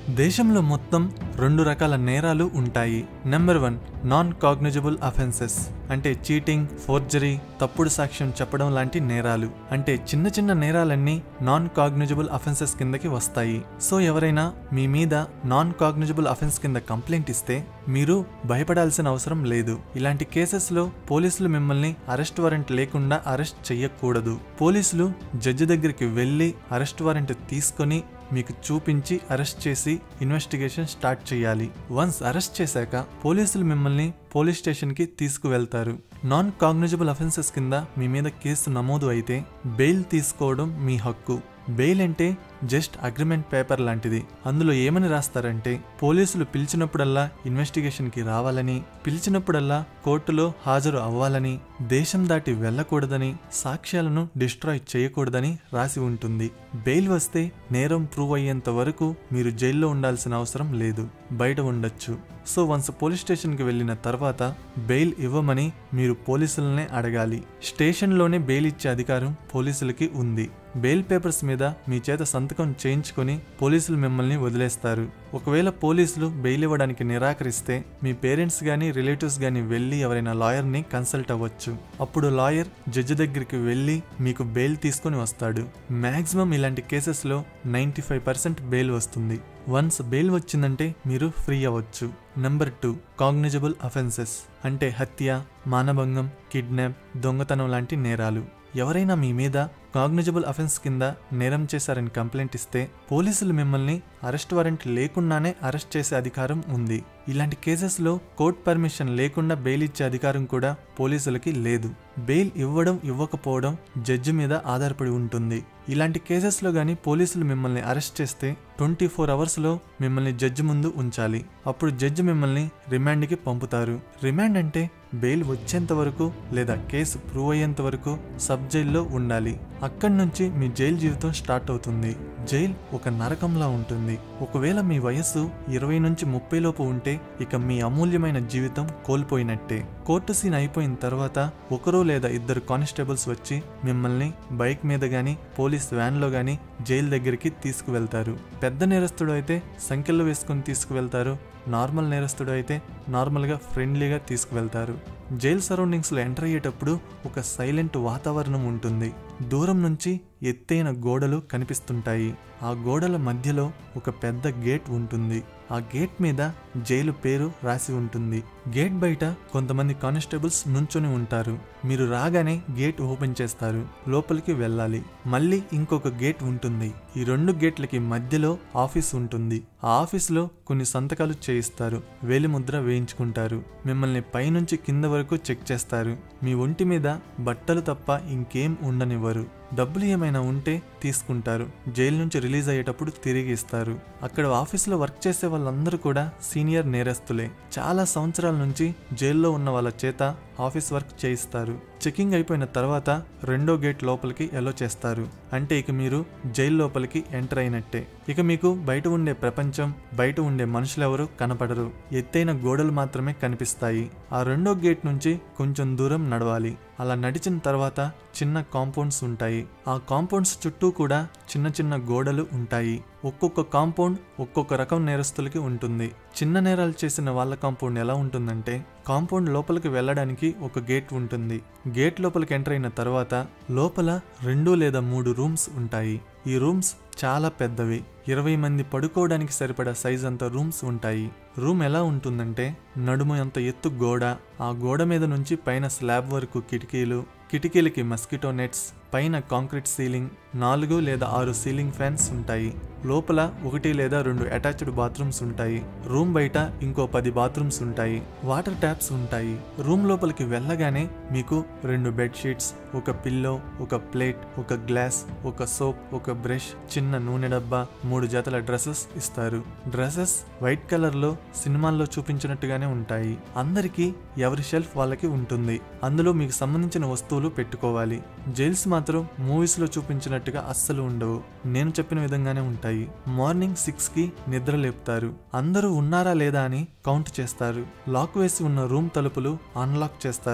దేశంలో మొత్తం రెండు రకాల నేరాలు ఉంటాయి number one non cognizable offences అంటే చీటింగ్ ఫోర్జరీ తప్పుడు సాక్ష్యం చెప్పడం లాంటి నేరాలు అంటే చిన్న చిన్న నేరాలన్నీ నాన్ కాగ్నిజబుల్ అఫెన్సెస్ కిందకి వస్తాయి సో ఎవరైనా మీ మీద నాన్ కాగ్నిజబుల్ అఫెన్స్ కింద కంప్లైంట్ ఇస్తే మీరు భయపడాల్సిన అవసరం లేదు ఇలాంటి కేసెస్లో పోలీసులు మిమ్మల్ని అరెస్ట్ వారెంట్ లేకుండా అరెస్ట్ చెయ్యకూడదు పోలీసులు జడ్జి దగ్గరికి వెళ్ళి అరెస్ట్ వారెంట్ తీసుకొని మీకు చూపించి అరెస్ట్ చేసి ఇన్వెస్టిగేషన్ స్టార్ట్ చేయాలి వన్స్ అరెస్ట్ చేశాక పోలీసులు మిమ్మల్ని పోలీస్ స్టేషన్కి తీసుకువెళ్తారు నాన్ కాగ్నిజబుల్ అఫెన్సెస్ కింద మీ మీద కేసు నమోదు అయితే బెయిల్ తీసుకోవడం మీ హక్కు బెయిల్ అంటే జస్ట్ అగ్రిమెంట్ పేపర్ లాంటిది అందులో ఏమని రాస్తారంటే పోలీసులు పిలిచినప్పుడల్లా ఇన్వెస్టిగేషన్కి రావాలని పిలిచినప్పుడల్లా కోర్టులో హాజరు అవ్వాలని దేశం దాటి వెళ్ళకూడదని సాక్ష్యాలను డిస్ట్రాయ్ చేయకూడదని రాసి ఉంటుంది బెయిల్ వస్తే నేరం ప్రూవ్ అయ్యేంత వరకు మీరు జైల్లో ఉండాల్సిన అవసరం లేదు బయట ఉండొచ్చు సో వన్స్ పోలీస్ స్టేషన్కి వెళ్ళిన తర్వాత బెయిల్ ఇవ్వమని మీరు పోలీసులనే అడగాలి స్టేషన్లోనే బెయిల్ ఇచ్చే అధికారం పోలీసులకి ఉంది బెయిల్ పేపర్స్ మీద మీ చేత సంతకం చేయించుకొని పోలీసులు మిమ్మల్ని వదిలేస్తారు ఒకవేళ పోలీసులు బెయిల్ ఇవ్వడానికి నిరాకరిస్తే మీ పేరెంట్స్ కానీ రిలేటివ్స్ కానీ వెళ్ళి ఎవరైనా లాయర్ని కన్సల్ట్ అవ్వచ్చు అప్పుడు లాయర్ జడ్జి దగ్గరికి వెళ్ళి మీకు బెయిల్ తీసుకొని వస్తాడు మ్యాక్సిమం ఇలాంటి కేసెస్లో నైంటీ ఫైవ్ పర్సెంట్ బెయిల్ వస్తుంది వన్స్ బెయిల్ వచ్చిందంటే మీరు ఫ్రీ అవ్వచ్చు నెంబర్ టూ కాగ్నిజబుల్ అఫెన్సెస్ అంటే హత్య మానభంగం కిడ్నాప్ దొంగతనం లాంటి నేరాలు ఎవరైనా మీ మీద కాగ్నిజబుల్ అఫెన్స్ కింద నేరం చేశారని కంప్లైంట్ ఇస్తే పోలీసులు మిమ్మల్ని అరెస్ట్ వారెంట్ లేకుండానే అరెస్ట్ చేసే అధికారం ఉంది ఇలాంటి కేసెస్లో కోర్ట్ పర్మిషన్ లేకుండా బెయిల్ ఇచ్చే అధికారం కూడా పోలీసులకి లేదు బెయిల్ ఇవ్వడం ఇవ్వకపోవడం జడ్జి మీద ఆధారపడి ఉంటుంది ఇలాంటి కేసెస్లో కానీ పోలీసులు మిమ్మల్ని అరెస్ట్ చేస్తే ట్వంటీ ఫోర్ అవర్స్లో మిమ్మల్ని జడ్జి ముందు ఉంచాలి అప్పుడు జడ్జి మిమ్మల్ని రిమాండ్కి పంపుతారు రిమాండ్ అంటే బెయిల్ వచ్చేంత వరకు లేదా కేసు ప్రూవ్ అయ్యేంత వరకు సబ్ జైల్లో ఉండాలి అక్కడి నుంచి మీ జైలు జీవితం స్టార్ట్ అవుతుంది జైల్ ఒక నరకంలా ఉంటుంది ఒకవేళ మీ వయస్సు ఇరవై నుంచి ముప్పై లోపు ఉంటే ఇక మీ అమూల్యమైన జీవితం కోల్పోయినట్టే కోర్టు సీన్ అయిపోయిన తర్వాత ఒకరు లేదా ఇద్దరు కానిస్టేబుల్స్ వచ్చి మిమ్మల్ని బైక్ మీద గాని పోలీస్ వ్యాన్లో గాని జైలు దగ్గరికి తీసుకువెళ్తారు పెద్ద నేరస్తుడు అయితే సంఖ్యలో వేసుకొని తీసుకువెళ్తారు నార్మల్ నేరస్తుడు అయితే నార్మల్గా ఫ్రెండ్లీగా తీసుకువెళ్తారు జైల్ సరౌండింగ్స్లో ఎంటర్ అయ్యేటప్పుడు ఒక సైలెంట్ వాతావరణం ఉంటుంది దూరం నుంచి ఎత్తైన గోడలు కనిపిస్తుంటాయి ఆ గోడల మధ్యలో ఒక పెద్ద గేట్ ఉంటుంది ఆ గేట్ మీద జైలు పేరు రాసి ఉంటుంది గేట్ బయట కొంతమంది కానిస్టేబుల్స్ నుంచొని ఉంటారు మీరు రాగానే గేట్ ఓపెన్ చేస్తారు లోపలికి వెళ్ళాలి మళ్ళీ ఇంకొక గేట్ ఉంటుంది ఈ రెండు గేట్లకి మధ్యలో ఆఫీస్ ఉంటుంది ఆ ఆఫీస్లో కొన్ని సంతకాలు చేయిస్తారు వేలిముద్ర వేయించుకుంటారు మిమ్మల్ని పైనుంచి కింద వరకు చెక్ చేస్తారు మీ ఒంటి మీద బట్టలు తప్ప ఇంకేం ఉండనివ్వరు డబ్బులు ఏమైనా ఉంటే తీసుకుంటారు జైలు నుంచి రిలీజ్ అయ్యేటప్పుడు తిరిగి ఇస్తారు అక్కడ ఆఫీస్లో వర్క్ చేసే వాళ్ళందరూ కూడా సీనియర్ నేరస్తులే చాలా సంవత్సరాల నుంచి జైల్లో ఉన్న వాళ్ళ చేత ఆఫీస్ వర్క్ చేయిస్తారు చెకింగ్ అయిపోయిన తర్వాత రెండో గేట్ లోపలికి ఎలో చేస్తారు అంటే ఇక మీరు జైలు లోపలికి ఎంటర్ అయినట్టే ఇక మీకు బయట ఉండే ప్రపంచం బయట ఉండే మనుషులెవరూ కనపడరు ఎత్తైన గోడలు మాత్రమే కనిపిస్తాయి ఆ రెండో గేట్ నుంచి కొంచెం దూరం నడవాలి అలా నడిచిన తర్వాత చిన్న కాంపౌండ్స్ ఉంటాయి ఆ కాంపౌండ్స్ చుట్టూ కూడా చిన్న చిన్న గోడలు ఉంటాయి ఒక్కొక్క కాంపౌండ్ ఒక్కొక్క రకం నేరస్తులకి ఉంటుంది చిన్న నేరాలు చేసిన వాళ్ళ కాంపౌండ్ ఎలా ఉంటుందంటే కాంపౌండ్ లోపలికి వెళ్ళడానికి ఒక గేట్ ఉంటుంది గేట్ లోపలికి ఎంటర్ అయిన తర్వాత లోపల రెండు లేదా మూడు రూమ్స్ ఉంటాయి ఈ రూమ్స్ చాలా పెద్దవి ఇరవై మంది పడుకోవడానికి సరిపడా సైజ్ అంత రూమ్స్ ఉంటాయి రూమ్ ఎలా ఉంటుందంటే నడుము అంత ఎత్తు గోడ ఆ గోడ మీద నుంచి పైన స్లాబ్ వరకు కిటికీలు కిటికీలకి మస్కిటో నెట్స్ పైన కాంక్రీట్ సీలింగ్ నాలుగు లేదా ఆరు సీలింగ్ ఫ్యాన్స్ ఉంటాయి లోపల ఒకటి లేదా రెండు అటాచ్డ్ బాత్రూమ్స్ ఉంటాయి రూమ్ బయట ఇంకో పది బాత్రూమ్స్ ఉంటాయి వాటర్ ట్యాప్స్ ఉంటాయి రూమ్ లోపలికి వెళ్ళగానే మీకు రెండు బెడ్షీట్స్ ఒక పిల్లో ఒక ప్లేట్ ఒక గ్లాస్ ఒక సోప్ ఒక బ్రష్ చిన్న నూనె డబ్బా మూడు జతల డ్రెస్సెస్ ఇస్తారు డ్రెస్సెస్ వైట్ కలర్ లో సినిమాల్లో చూపించినట్టుగానే ఉంటాయి అందరికీ ఎవరి షెల్ఫ్ వాళ్ళకి ఉంటుంది అందులో మీకు సంబంధించిన వస్తువులు పెట్టుకోవాలి జైల్స్ మాత్రం మూవీస్ లో చూపించినట్టుగా అస్సలు ఉండవు నేను చెప్పిన విధంగానే ఉంటాయి మార్నింగ్ సిక్స్ కి నిద్ర లేపుతారు అందరూ ఉన్నారా లేదా అని కౌంట్ చేస్తారు లాక్ వేసి ఉన్న రూమ్ తలుపులు అన్లాక్ చేస్తారు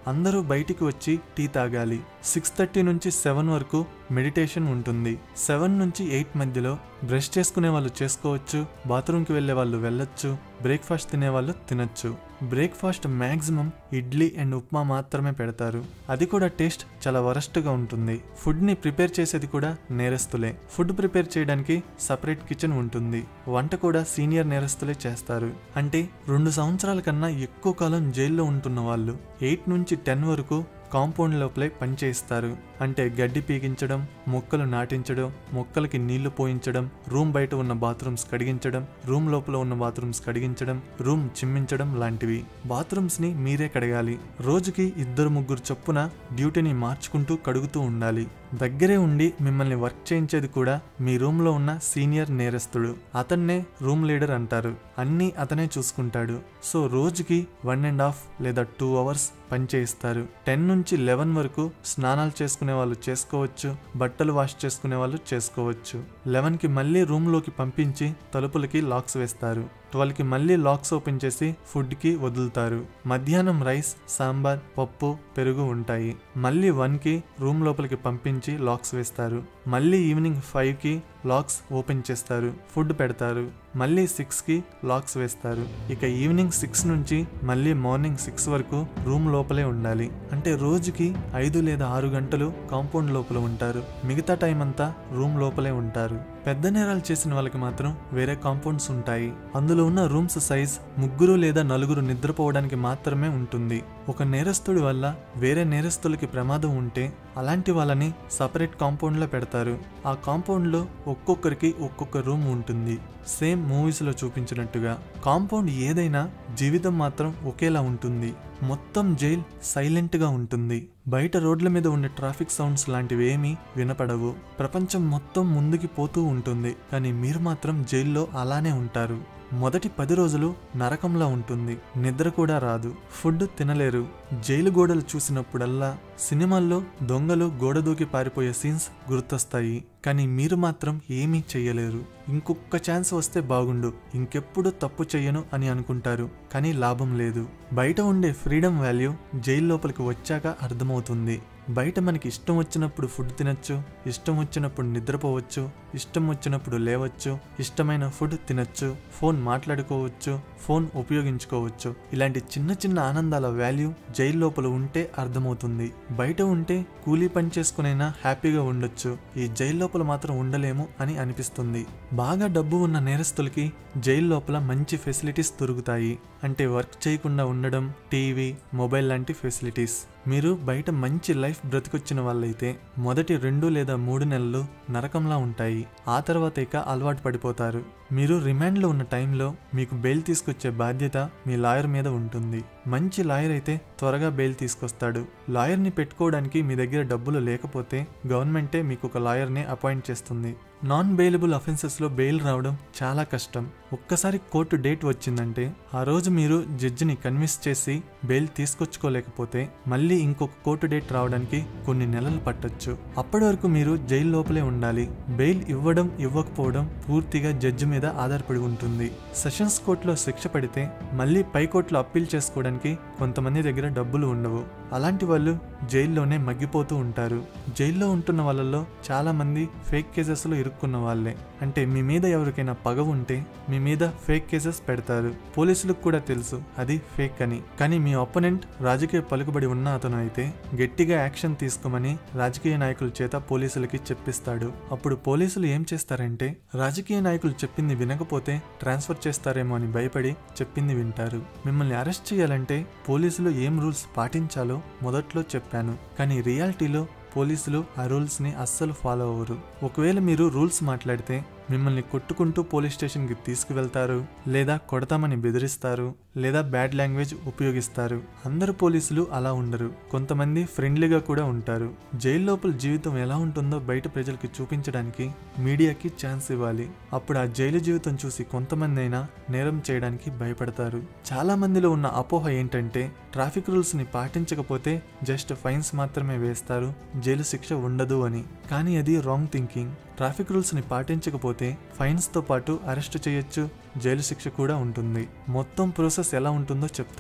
అందరూ బయటికి వచ్చి టీ తాగాలి సిక్స్ థర్టీ నుంచి సెవెన్ వరకు మెడిటేషన్ ఉంటుంది సెవెన్ నుంచి ఎయిట్ మధ్యలో బ్రష్ చేసుకునే వాళ్ళు చేసుకోవచ్చు బాత్రూమ్కి వెళ్ళే వాళ్ళు వెళ్ళొచ్చు బ్రేక్ఫాస్ట్ తినే వాళ్ళు తినొచ్చు breakfast maximum idli and upma మాత్రమే పెడతారు అది కూడా టేస్ట్ చాలా వరస్ట్గా ఉంటుంది ఫుడ్ని ప్రిపేర్ చేసేది కూడా నేరస్తులే ఫుడ్ ప్రిపేర్ చేయడానికి సపరేట్ కిచెన్ ఉంటుంది వంట కూడా సీనియర్ నేరస్తులే చేస్తారు అంటే రెండు సంవత్సరాల కన్నా ఎక్కువ కాలం జైల్లో ఉంటున్న వాళ్ళు ఎయిట్ నుంచి టెన్ వరకు కాంపౌండ్ లోపలే పనిచేయిస్తారు అంటే గడ్డి పీకించడం మొక్కలు నాటించడం మొక్కలకి నీళ్లు పోయించడం రూమ్ బయట ఉన్న బాత్రూమ్స్ కడిగించడం రూమ్ లోపల ఉన్న బాత్రూమ్స్ కడిగించడం రూమ్ చిమ్మించడం లాంటివి బాత్రూమ్స్ ని మీరే కడగాలి రోజుకి ఇద్దరు ముగ్గురు చొప్పున డ్యూటీని మార్చుకుంటూ కడుగుతూ ఉండాలి దగ్గరే ఉండి మిమ్మల్ని వర్క్ చేయించేది కూడా మీ రూమ్ లో ఉన్న సీనియర్ నేరస్తుడు అతన్నే రూమ్ లీడర్ అంటారు అన్నీ అతనే చూసుకుంటాడు సో రోజుకి వన్ అండ్ హాఫ్ లేదా టూ అవర్స్ పని చేయిస్తారు టెన్ నుంచి లెవెన్ వరకు స్నానాలు చేసుకునే వాళ్ళు చేసుకోవచ్చు బట్టలు వాష్ చేసుకునే వాళ్ళు చేసుకోవచ్చు లెవెన్ కి మళ్ళీ రూమ్ లోకి పంపించి తలుపులకి లాక్స్ వేస్తారు ట్వెల్వ్ కి మళ్ళీ లాక్స్ ఓపెన్ చేసి ఫుడ్ కి వదులుతారు మధ్యాహ్నం రైస్ సాంబార్ పప్పు పెరుగు ఉంటాయి మళ్ళీ వన్ కి రూమ్ లోపలికి పంపించి లాక్స్ వేస్తారు మళ్ళీ ఈవినింగ్ ఫైవ్ కి లాక్స్ ఓపెన్ చేస్తారు ఫుడ్ పెడతారు మళ్ళీ సిక్స్ కి లాక్స్ వేస్తారు ఇక ఈవినింగ్ సిక్స్ నుంచి మళ్ళీ మార్నింగ్ సిక్స్ వరకు రూమ్ లోపలే ఉండాలి అంటే రోజుకి ఐదు లేదా ఆరు గంటలు కాంపౌండ్ లోపల ఉంటారు మిగతా టైం అంతా రూమ్ లోపలే ఉంటారు పెద్ద నేరాలు చేసిన వాళ్ళకి మాత్రం వేరే కాంపౌండ్స్ ఉంటాయి అందులో ఉన్న రూమ్స్ సైజ్ ముగ్గురు లేదా నలుగురు నిద్రపోవడానికి మాత్రమే ఉంటుంది ఒక నేరస్తుడి వల్ల వేరే నేరస్తులకి ప్రమాదం ఉంటే అలాంటి వాళ్ళని సపరేట్ కాంపౌండ్లో పెడతారు ఆ కాంపౌండ్లో ఒక్కొక్కరికి ఒక్కొక్క రూమ్ ఉంటుంది సేమ్ మూవీస్లో చూపించినట్టుగా కాంపౌండ్ ఏదైనా జీవితం మాత్రం ఒకేలా ఉంటుంది మొత్తం జైల్ సైలెంట్గా ఉంటుంది బయట రోడ్ల మీద ఉండే ట్రాఫిక్ సౌండ్స్ లాంటివి ఏమీ వినపడవు ప్రపంచం మొత్తం ముందుకి పోతూ ఉంటుంది కానీ మీరు మాత్రం జైల్లో అలానే ఉంటారు మొదటి పది రోజులు నరకంలా ఉంటుంది నిద్ర కూడా రాదు ఫుడ్ తినలేరు జైలు గోడలు చూసినప్పుడల్లా సినిమాల్లో దొంగలు గోడ దూకి పారిపోయే సీన్స్ గుర్తొస్తాయి కానీ మీరు మాత్రం ఏమీ చెయ్యలేరు ఇంకొక ఛాన్స్ వస్తే బాగుండు ఇంకెప్పుడు తప్పు చెయ్యను అని అనుకుంటారు కానీ లాభం లేదు బయట ఉండే ఫ్రీడమ్ వాల్యూ జైలు లోపలికి వచ్చాక అర్థమవుతుంది బయట మనకి ఇష్టం వచ్చినప్పుడు ఫుడ్ తినొచ్చు ఇష్టం వచ్చినప్పుడు నిద్రపోవచ్చు ఇష్టం వచ్చినప్పుడు లేవచ్చు ఇష్టమైన ఫుడ్ తినొచ్చు ఫోన్ మాట్లాడుకోవచ్చు ఫోన్ ఉపయోగించుకోవచ్చు ఇలాంటి చిన్న చిన్న ఆనందాల వాల్యూ జైలు లోపల ఉంటే అర్థమవుతుంది బయట ఉంటే కూలీ పని చేసుకునైనా హ్యాపీగా ఉండొచ్చు ఈ జైలు లోపల మాత్రం ఉండలేము అని అనిపిస్తుంది బాగా డబ్బు ఉన్న నేరస్తులకి జైలు లోపల మంచి ఫెసిలిటీస్ దొరుకుతాయి అంటే వర్క్ చేయకుండా ఉండడం టీవీ మొబైల్ లాంటి ఫెసిలిటీస్ మీరు బయట మంచి లైఫ్ బ్రతికొచ్చిన వాళ్ళైతే మొదటి రెండు లేదా మూడు నెలలు నరకంలా ఉంటాయి ఆ తర్వాత ఇక అలవాటు పడిపోతారు మీరు రిమాండ్లో ఉన్న టైంలో మీకు బెయిల్ తీసుకొచ్చే బాధ్యత మీ లాయర్ మీద ఉంటుంది మంచి లాయర్ అయితే త్వరగా బెయిల్ తీసుకొస్తాడు లాయర్ని పెట్టుకోవడానికి మీ దగ్గర డబ్బులు లేకపోతే గవర్నమెంటే మీకు ఒక లాయర్ని అపాయింట్ చేస్తుంది నాన్ బెయిలబుల్ అఫెన్సెస్లో బెయిల్ రావడం చాలా కష్టం ఒక్కసారి కోర్టు డేట్ వచ్చిందంటే ఆ రోజు మీరు జడ్జిని కన్విన్స్ చేసి బెయిల్ తీసుకొచ్చుకోలేకపోతే మళ్ళీ ఇంకొక కోర్టు డేట్ రావడానికి కొన్ని నెలలు పట్టొచ్చు అప్పటి వరకు మీరు జైలు లోపలే ఉండాలి బెయిల్ ఇవ్వడం ఇవ్వకపోవడం పూర్తిగా జడ్జి మీద ఆధారపడి ఉంటుంది సెషన్స్ కోర్టులో శిక్ష పడితే మళ్ళీ పై కోర్టులో అప్పీల్ చేసుకోవడానికి కొంతమంది దగ్గర డబ్బులు ఉండవు అలాంటి వాళ్ళు జైల్లోనే మగ్గిపోతూ ఉంటారు జైల్లో ఉంటున్న వాళ్ళలో చాలా మంది ఫేక్ కేసెస్లో ఇరుక్కున్న వాళ్ళే అంటే మీ మీద ఎవరికైనా పగ ఉంటే మీ మీద ఫేక్ కేసెస్ పెడతారు పోలీసులకు కూడా తెలుసు అది ఫేక్ అని కానీ మీ ఒపోనెంట్ రాజకీయ పలుకుబడి ఉన్న అతను అయితే గట్టిగా యాక్షన్ తీసుకోమని రాజకీయ నాయకుల చేత పోలీసులకి చెప్పిస్తాడు అప్పుడు పోలీసులు ఏం చేస్తారంటే రాజకీయ నాయకులు చెప్పింది వినకపోతే ట్రాన్స్ఫర్ చేస్తారేమో అని భయపడి చెప్పింది వింటారు మిమ్మల్ని అరెస్ట్ చేయాలంటే పోలీసులు ఏం రూల్స్ పాటించాలో మొదట్లో చెప్పాను కానీ రియాలిటీలో పోలీసులు ఆ రూల్స్ని అస్సలు ఫాలో అవ్వరు ఒకవేళ మీరు రూల్స్ మాట్లాడితే మిమ్మల్ని కొట్టుకుంటూ పోలీస్ స్టేషన్కి తీసుకువెళ్తారు లేదా కొడతామని బెదిరిస్తారు లేదా బ్యాడ్ లాంగ్వేజ్ ఉపయోగిస్తారు అందరు పోలీసులు అలా ఉండరు కొంతమంది ఫ్రెండ్లీగా కూడా ఉంటారు జైలు లోపల జీవితం ఎలా ఉంటుందో బయట ప్రజలకి చూపించడానికి మీడియాకి ఛాన్స్ ఇవ్వాలి అప్పుడు ఆ జైలు జీవితం చూసి కొంతమంది అయినా నేరం చేయడానికి భయపడతారు చాలా మందిలో ఉన్న అపోహ ఏంటంటే ట్రాఫిక్ రూల్స్ ని పాటించకపోతే జస్ట్ ఫైన్స్ మాత్రమే వేస్తారు జైలు శిక్ష ఉండదు అని కానీ అది రాంగ్ థింకింగ్ ట్రాఫిక్ రూల్స్ ని పాటించకపోతే ఫైన్స్ తో పాటు అరెస్ట్ చేయొచ్చు జైలు శిక్ష కూడా ఉంటుంది మొత్తం ప్రాసెస్ ఎలా ఉంటుందో చెప్తాను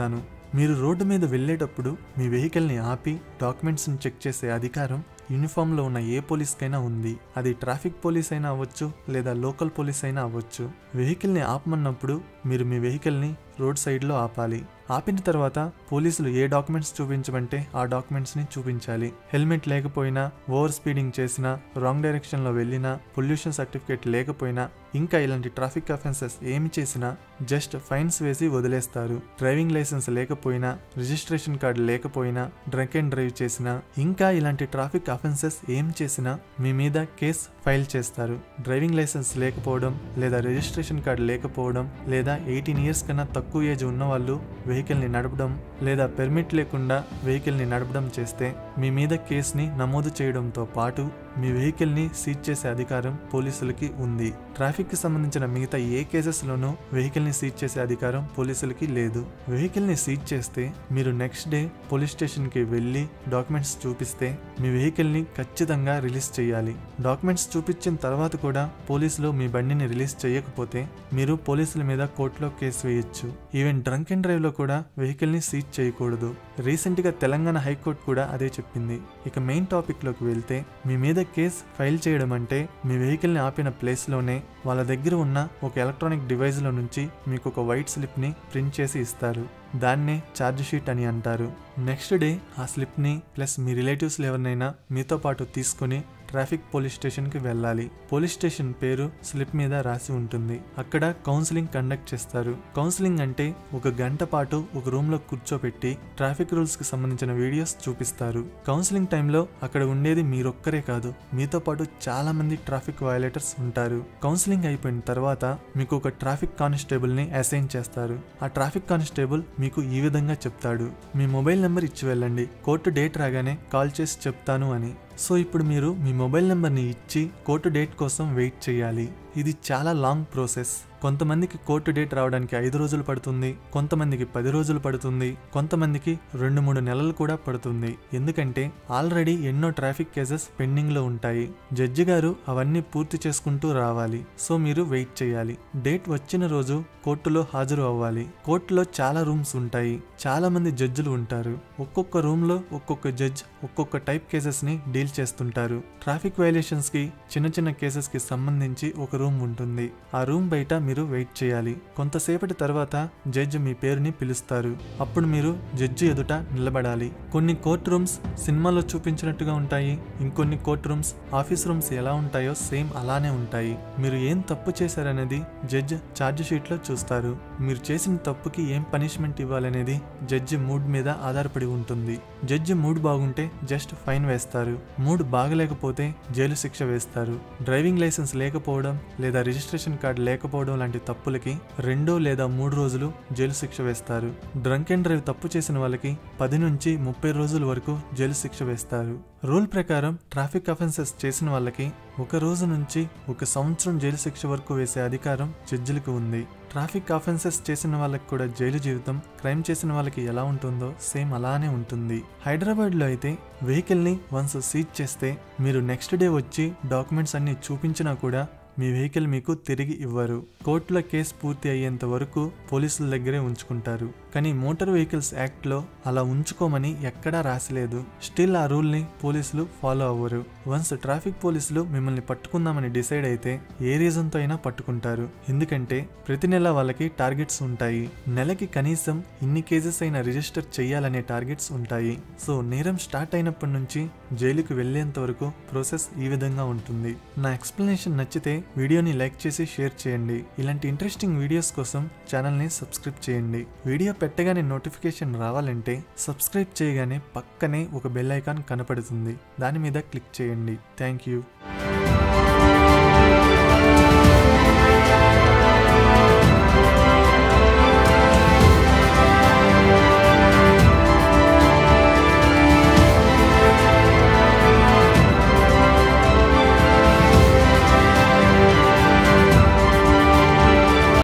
మీరు రోడ్డు మీద వెళ్ళేటప్పుడు మీ వెహికల్ని ఆపి డాక్యుమెంట్స్ని చెక్ చేసే అధికారం యూనిఫామ్లో ఉన్న ఏ పోలీస్కైనా ఉంది అది ట్రాఫిక్ పోలీస్ అయినా అవ్వచ్చు లేదా లోకల్ పోలీస్ అయినా అవ్వచ్చు వెహికల్ని ఆపమన్నప్పుడు మీరు మీ వెహికల్ని రోడ్ సైడ్లో ఆపాలి ఆపిన తర్వాత పోలీసులు ఏ డాక్యుమెంట్స్ చూపించమంటే ఆ డాక్యుమెంట్స్ని చూపించాలి హెల్మెట్ లేకపోయినా ఓవర్ స్పీడింగ్ చేసినా రాంగ్ డైరెక్షన్లో వెళ్ళినా పొల్యూషన్ సర్టిఫికేట్ లేకపోయినా ఇంకా ఇలాంటి ట్రాఫిక్ అఫెన్సెస్ ఏమి చేసినా జస్ట్ ఫైన్స్ వేసి వదిలేస్తారు డ్రైవింగ్ లైసెన్స్ లేకపోయినా రిజిస్ట్రేషన్ కార్డు లేకపోయినా డ్రంక్ అండ్ డ్రైవ్ చేసినా ఇంకా ఇలాంటి ట్రాఫిక్ అఫెన్సెస్ ఏం చేసినా మీ మీద కేస్ ఫైల్ చేస్తారు డ్రైవింగ్ లైసెన్స్ లేకపోవడం లేదా రిజిస్ట్రేషన్ కార్డు లేకపోవడం లేదా ఎయిటీన్ ఇయర్స్ కన్నా తక్కువ ఏజ్ ఉన్న వాళ్ళు వెహికల్ని నడపడం లేదా పెర్మిట్ లేకుండా వెహికల్ని నడపడం చేస్తే మీ మీద కేసుని నమోదు చేయడంతో పాటు మీ వెహికల్ని సీజ్ చేసే అధికారం పోలీసులకి ఉంది ట్రాఫిక్కి సంబంధించిన మిగతా ఏ కేసెస్లోనూ వెహికల్ని సీజ్ చేసే అధికారం పోలీసులకి లేదు వెహికల్ని సీజ్ చేస్తే మీరు నెక్స్ట్ డే పోలీస్ స్టేషన్కి వెళ్ళి డాక్యుమెంట్స్ చూపిస్తే మీ వెహికల్ని ఖచ్చితంగా రిలీజ్ చేయాలి డాక్యుమెంట్స్ చూపించిన తర్వాత కూడా పోలీసులు మీ బండిని రిలీజ్ చేయకపోతే మీరు పోలీసుల మీద కోర్టులో కేసు వేయొచ్చు ఈవెన్ డ్రంక్ అండ్ డ్రైవ్లో కూడా వెహికల్ని సీజ్ చేయకూడదు రీసెంట్గా తెలంగాణ హైకోర్టు కూడా అదే చెప్పింది ఇక మెయిన్ టాపిక్లోకి వెళ్తే మీ మీద కేస్ ఫైల్ చేయడం అంటే మీ వెహికల్ని ఆపిన ప్లేస్లోనే వాళ్ళ దగ్గర ఉన్న ఒక ఎలక్ట్రానిక్ డివైస్లో నుంచి మీకు ఒక వైట్ స్లిప్ని ప్రింట్ చేసి ఇస్తారు దాన్నే ఛార్జ్ షీట్ అని అంటారు నెక్స్ట్ డే ఆ స్లిప్ని ప్లస్ మీ రిలేటివ్స్ ఎవరినైనా మీతో పాటు తీసుకొని ట్రాఫిక్ పోలీస్ స్టేషన్కి వెళ్ళాలి పోలీస్ స్టేషన్ పేరు స్లిప్ మీద రాసి ఉంటుంది అక్కడ కౌన్సిలింగ్ కండక్ట్ చేస్తారు కౌన్సిలింగ్ అంటే ఒక గంట పాటు ఒక రూమ్ లో కూర్చోపెట్టి ట్రాఫిక్ రూల్స్ కి సంబంధించిన వీడియోస్ చూపిస్తారు కౌన్సిలింగ్ టైంలో అక్కడ ఉండేది మీరొక్కరే కాదు మీతో పాటు చాలా మంది ట్రాఫిక్ వయలేటర్స్ ఉంటారు కౌన్సిలింగ్ అయిపోయిన తర్వాత మీకు ఒక ట్రాఫిక్ కానిస్టేబుల్ ని అసైన్ చేస్తారు ఆ ట్రాఫిక్ కానిస్టేబుల్ మీకు ఈ విధంగా చెప్తాడు మీ మొబైల్ నెంబర్ ఇచ్చి వెళ్ళండి కోర్టు డేట్ రాగానే కాల్ చేసి చెప్తాను అని సో ఇప్పుడు మీరు మీ మొబైల్ నెంబర్ని ఇచ్చి కోర్టు డేట్ కోసం వెయిట్ చేయాలి ఇది చాలా లాంగ్ ప్రాసెస్ కొంతమందికి కోర్టు డేట్ రావడానికి ఐదు రోజులు పడుతుంది కొంతమందికి పది రోజులు పడుతుంది కొంతమందికి రెండు మూడు నెలలు కూడా పడుతుంది ఎందుకంటే ఆల్రెడీ ఎన్నో ట్రాఫిక్ కేసెస్ పెండింగ్ లో ఉంటాయి జడ్జి గారు అవన్నీ పూర్తి చేసుకుంటూ రావాలి సో మీరు వెయిట్ చేయాలి డేట్ వచ్చిన రోజు కోర్టులో హాజరు అవ్వాలి కోర్టులో చాలా రూమ్స్ ఉంటాయి చాలా మంది జడ్జిలు ఉంటారు ఒక్కొక్క రూమ్ లో ఒక్కొక్క జడ్జ్ ఒక్కొక్క టైప్ కేసెస్ ని డీల్ చేస్తుంటారు ట్రాఫిక్ వైలేషన్స్ కి చిన్న చిన్న కేసెస్ కి సంబంధించి ఒక రూమ్ ఉంటుంది ఆ రూమ్ బయట మీరు వెయిట్ చేయాలి కొంతసేపటి తర్వాత జడ్జి మీ పేరుని పిలుస్తారు అప్పుడు మీరు జడ్జి ఎదుట నిలబడాలి కొన్ని కోర్ట్ రూమ్స్ సినిమాలో చూపించినట్టుగా ఉంటాయి ఇంకొన్ని కోర్ట్ రూమ్స్ ఆఫీస్ రూమ్స్ ఎలా ఉంటాయో సేమ్ అలానే ఉంటాయి మీరు ఏం తప్పు చేశారనేది జడ్జ్ ఛార్జ్ షీట్ లో చూస్తారు మీరు చేసిన తప్పుకి ఏం పనిష్మెంట్ ఇవ్వాలనేది జడ్జి మూడ్ మీద ఆధారపడి ఉంటుంది జడ్జి మూడ్ బాగుంటే జస్ట్ ఫైన్ వేస్తారు మూడ్ బాగలేకపోతే జైలు శిక్ష వేస్తారు డ్రైవింగ్ లైసెన్స్ లేకపోవడం లేదా రిజిస్ట్రేషన్ కార్డు లేకపోవడం లాంటి తప్పులకి రెండో లేదా మూడు రోజులు జైలు శిక్ష వేస్తారు డ్రంక్ అండ్ డ్రైవ్ తప్పు చేసిన వాళ్ళకి పది నుంచి ముప్పై రోజుల వరకు జైలు శిక్ష వేస్తారు రూల్ ప్రకారం ట్రాఫిక్ అఫెన్సెస్ చేసిన వాళ్ళకి ఒక రోజు నుంచి ఒక సంవత్సరం జైలు శిక్ష వరకు వేసే అధికారం జడ్జిలకు ఉంది ట్రాఫిక్ అఫెన్సెస్ చేసిన వాళ్ళకి కూడా జైలు జీవితం క్రైమ్ చేసిన వాళ్ళకి ఎలా ఉంటుందో సేమ్ అలానే ఉంటుంది హైదరాబాద్లో అయితే వెహికల్ని వన్స్ సీజ్ చేస్తే మీరు నెక్స్ట్ డే వచ్చి డాక్యుమెంట్స్ అన్ని చూపించినా కూడా మీ వెహికల్ మీకు తిరిగి ఇవ్వరు కోర్టులో కేసు పూర్తి అయ్యేంత వరకు పోలీసుల దగ్గరే ఉంచుకుంటారు కానీ మోటార్ వెహికల్స్ యాక్ట్లో అలా ఉంచుకోమని ఎక్కడా రాసలేదు స్టిల్ ఆ రూల్ని పోలీసులు ఫాలో అవ్వరు వన్స్ ట్రాఫిక్ పోలీసులు మిమ్మల్ని పట్టుకుందామని డిసైడ్ అయితే ఏ రీజన్తో అయినా పట్టుకుంటారు ఎందుకంటే ప్రతి నెల వాళ్ళకి టార్గెట్స్ ఉంటాయి నెలకి కనీసం ఇన్ని కేసెస్ అయినా రిజిస్టర్ చేయాలనే టార్గెట్స్ ఉంటాయి సో నేరం స్టార్ట్ అయినప్పటి నుంచి జైలుకు వెళ్లేంత వరకు ప్రాసెస్ ఈ విధంగా ఉంటుంది నా ఎక్స్ప్లెనేషన్ నచ్చితే వీడియోని లైక్ చేసి షేర్ చేయండి ఇలాంటి ఇంట్రెస్టింగ్ వీడియోస్ కోసం ఛానల్ని సబ్స్క్రైబ్ చేయండి వీడియో పెట్టగానే నోటిఫికేషన్ రావాలంటే సబ్స్క్రైబ్ చేయగానే పక్కనే ఒక బెల్ ఐకాన్ కనపడుతుంది దాని మీద క్లిక్ చేయండి థ్యాంక్ యూ